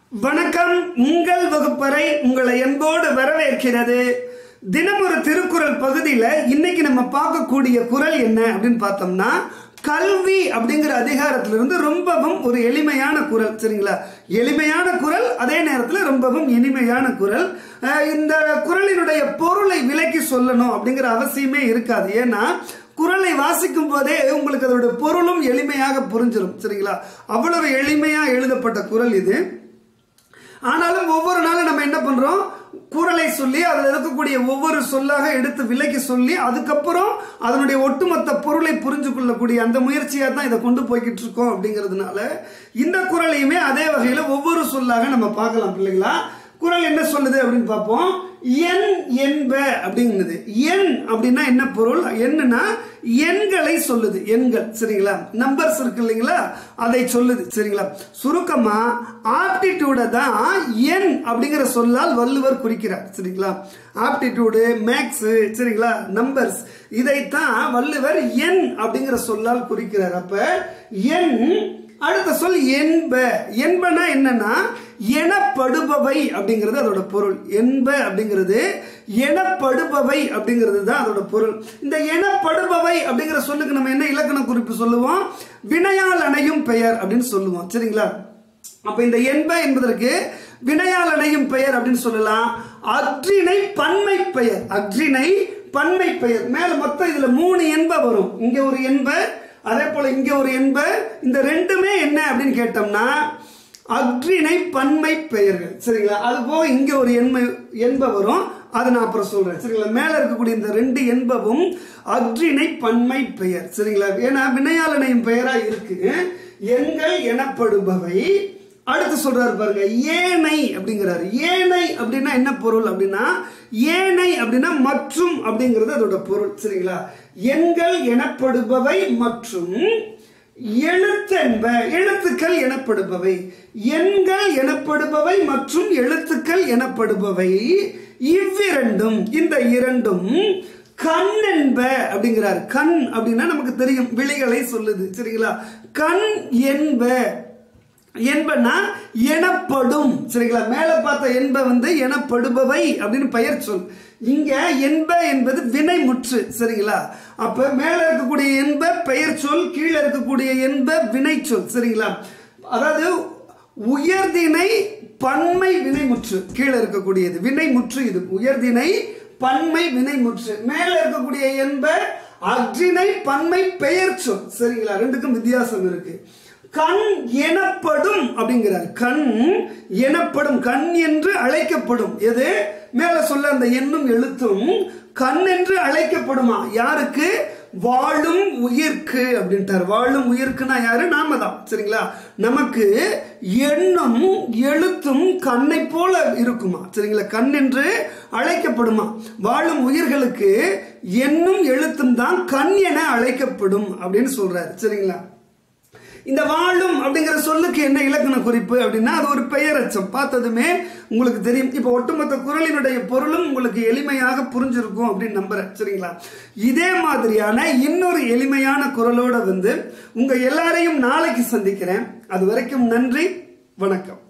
வணக்கம் உங்கள் வகுப்பறை உங்களை என்போடு வரவேற்கிறது தினம் ஒரு திருக்குறள் பகுதியில் இன்னைக்கு நம்ம பார்க்கக்கூடிய குறள் என்ன அப்படின்னு பார்த்தோம்னா கல்வி அப்படிங்கிற அதிகாரத்திலிருந்து ரொம்பவும் ஒரு எளிமையான குறள் சரிங்களா எளிமையான குறள் அதே நேரத்தில் ரொம்பவும் இனிமையான குறள் அஹ் இந்த குறளினுடைய பொருளை விலக்கி சொல்லணும் அப்படிங்கிற அவசியமே இருக்காது ஏன்னா குறளை வாசிக்கும் போதே உங்களுக்கு அதோட பொருளும் எளிமையாக புரிஞ்சிடும் சரிங்களா அவ்வளவு எளிமையா எழுதப்பட்ட குறள் இது ஆனாலும் ஒவ்வொரு நாளும் நம்ம என்ன பண்றோம் குறளை சொல்லி அதில் இருக்கக்கூடிய ஒவ்வொரு சொல்லாக எடுத்து விலக்கி சொல்லி அதுக்கப்புறம் அதனுடைய ஒட்டுமொத்த பொருளை புரிஞ்சு கொள்ளக்கூடிய அந்த முயற்சியாக தான் இதை கொண்டு போய்கிட்டு இருக்கோம் அப்படிங்கிறதுனால இந்த குறளையுமே அதே வகையில் ஒவ்வொரு சொல்லாக நம்ம பார்க்கலாம் பிள்ளைங்களா குறள் என்ன சொல்லுது அப்படின்னு பார்ப்போம் எண் என்ப அப்படிங்கிறது எண் அப்படின்னா என்ன பொருள் என்னன்னா எண்களை சொல்லுது எண்கள் சரிங்களா நம்பர்ஸ் இருக்கு இல்லைங்களா அதை சொல்லுது சரிங்களா சுருக்கமா ஆப்டிடியூட தான் எண் அப்படிங்கிற சொல்லால் வள்ளுவர் குறிக்கிறார் சரிங்களா ஆப்டிடியூடு மேக்ஸ் சரிங்களா நம்பர்ஸ் இதைத்தான் வள்ளுவர் எண் அப்படிங்கிற சொல்லால் குறிக்கிறார் அப்ப எண் அடுத்த சொல் என்ப என்பனா என்னன்னா எனப்படுபவை அப்படிங்கிறது அதோட பொருள் என்ப அப்படிங்கிறது எனப்படுபவை அப்படிங்கிறது தான் அதோட பொருள் இந்த எனப்படுபவை அப்படிங்கிற சொல்லுக்கு நம்ம என்ன இலக்கண குறிப்பு சொல்லுவோம் வினையால் அணையும் பெயர் அப்படின்னு சொல்லுவோம் சரிங்களா அப்ப இந்த என்ப என்பதற்கு வினையால் அணையும் பெயர் அப்படின்னு சொல்லலாம் அக்ரிணை பன்மை பெயர் அக்ரிணை பன்மை பெயர் மேல மொத்தம் இதுல மூணு என்ப வரும் இங்க ஒரு என்ப அதே போல இங்க ஒரு என்ப இந்த ரெண்டுமே என்ன அப்படின்னு கேட்டோம்னா அக்ரிணை பன்மை பெயர்கள் சரிங்களா அது போக இங்க ஒரு எண்மை என்ப வரும் அதை நான் அப்புறம் சொல்றேன் சரிங்களா மேல இருக்கக்கூடிய இந்த ரெண்டு என்பவும் அக்ரிணை பன்மை பெயர் சரிங்களா ஏன்னா வினையாளனையும் பெயரா இருக்கு எண்கள் எனப்படுபவை அடுத்து சொல்றாரு பாருங்க ஏனை அப்படிங்கிறாரு ஏனை அப்படின்னா என்ன பொருள் அப்படின்னா ஏனை அப்படின்னா மற்றும் அப்படிங்கிறது அதோட பொருள் சரிங்களா எண்கள் எனப்படுபவை மற்றும் எழுத்தென்ப எழுத்துக்கள் எனப்படுபவை எண்கள் எனப்படுபவை மற்றும் எழுத்துக்கள் எனப்படுபவை இவ்விரண்டும் இந்த இரண்டும் கண் என்ப அப்படிங்கிறார் கண் அப்படின்னா நமக்கு தெரியும் விழிகளை சொல்லுது சரிங்களா கண் என்ப என்பனா எனப்படும் சரிங்களா மேல பார்த்த என்ப வந்து எனப்படுபவை அப்படின்னு பெயர் சொல் இங்க என்ப என்பது வினை முற்று சரிங்களா அப்ப மேல இருக்கக்கூடிய என்ப பெயர் சொல் கீழே இருக்கக்கூடிய என்ப வினை சொல் சரிங்களா அதாவது உயர்தினை பன்மை வினைமுற்று கீழே இருக்கக்கூடியது வினைமுற்று இது உயர்தினை பன்மை வினைமுற்று மேல இருக்கக்கூடிய என்ப அக்ரிணை பன்மை பெயர் சொல் சரிங்களா ரெண்டுக்கும் வித்தியாசம் இருக்கு கண் எனப்படும் அப்படிங்கிறார் கண் எனப்படும் கண் என்று அழைக்கப்படும் எது மேல சொல்ல அந்த எண்ணும் எழுத்தும் கண் என்று அழைக்கப்படுமா யாருக்கு வாழும் உயிர்க்கு அப்படின்ட்டார் வாழும் உயிர்க்குன்னா யாரு நாம தான் சரிங்களா நமக்கு எண்ணும் எழுத்தும் கண்ணை போல இருக்குமா சரிங்களா கண் என்று அழைக்கப்படுமா வாழும் உயிர்களுக்கு எண்ணும் எழுத்தும் தான் கண் என அழைக்கப்படும் அப்படின்னு சொல்றாரு சரிங்களா இந்த வாழும் அப்படிங்கிற சொல்லுக்கு என்ன இலக்கண குறிப்பு அப்படின்னா அது ஒரு பெயரச்சம் பார்த்ததுமே உங்களுக்கு தெரியும் இப்போ ஒட்டுமொத்த குரலினுடைய பொருளும் உங்களுக்கு எளிமையாக புரிஞ்சிருக்கும் அப்படின்னு நம்புறேன் சரிங்களா இதே மாதிரியான இன்னொரு எளிமையான குரலோட வந்து உங்க எல்லாரையும் நாளைக்கு சந்திக்கிறேன் அது வரைக்கும் நன்றி வணக்கம்